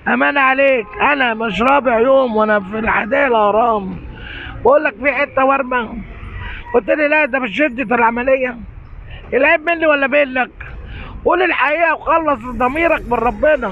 امان عليك انا مش رابع يوم وانا في الحدائق الاهرام بقول لك في حته ورمه قلت لي لا ده مش شده العمليه العيب مني ولا منك قول الحقيقه وخلص ضميرك من ربنا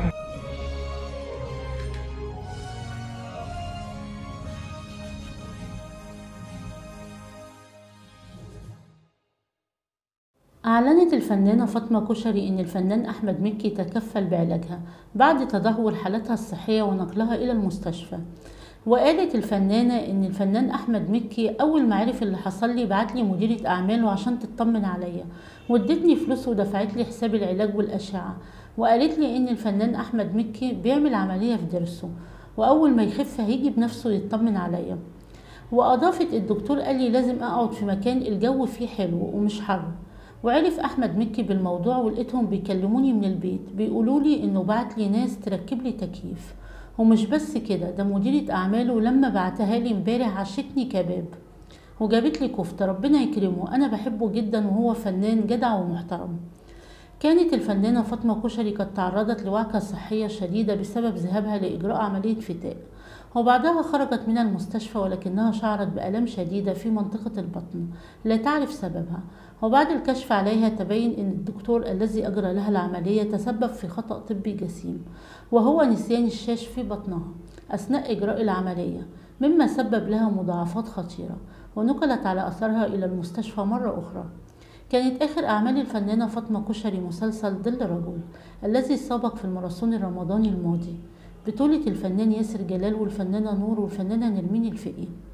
أعلنت الفنانة فاطمة كشري إن الفنان أحمد مكي تكفل بعلاجها بعد تدهور حالتها الصحية ونقلها إلى المستشفى وقالت الفنانة إن الفنان أحمد مكي أول ما عرف اللي حصل لي بعتلي مديرة أعماله عشان تطمن عليا وادتني فلوس ودفعت لي حساب العلاج والأشعة وقالت لي إن الفنان أحمد مكي بيعمل عملية في ضرسه وأول ما يخف هيجي بنفسه يطمن عليا وأضافت الدكتور قال لي لازم أقعد في مكان الجو فيه حلو ومش حر وعرف احمد مكي بالموضوع ولقيتهم بيكلموني من البيت بيقولوا لي انه بعت لي ناس تركب لي تكييف ومش بس كده ده مديرة اعماله لما بعتها لي امبارح عشتني كباب وجابت لي كفتة ربنا يكرمه انا بحبه جدا وهو فنان جدع ومحترم كانت الفنانة فاطمة كشري قد تعرضت لوعكة صحية شديدة بسبب ذهابها لإجراء عملية فتاء وبعدها خرجت من المستشفى ولكنها شعرت بآلام شديدة في منطقة البطن لا تعرف سببها وبعد الكشف عليها تبين أن الدكتور الذي أجرى لها العملية تسبب في خطأ طبي جسيم وهو نسيان الشاش في بطنها أثناء إجراء العملية مما سبب لها مضاعفات خطيرة ونقلت على أثرها إلى المستشفى مرة أخرى كانت آخر أعمال الفنانة فاطمة كشري مسلسل ظل رجل الذي سبق في الماراثون الرمضاني الماضي بطولة الفنان ياسر جلال والفنانة نور والفنانة نرمين الفقي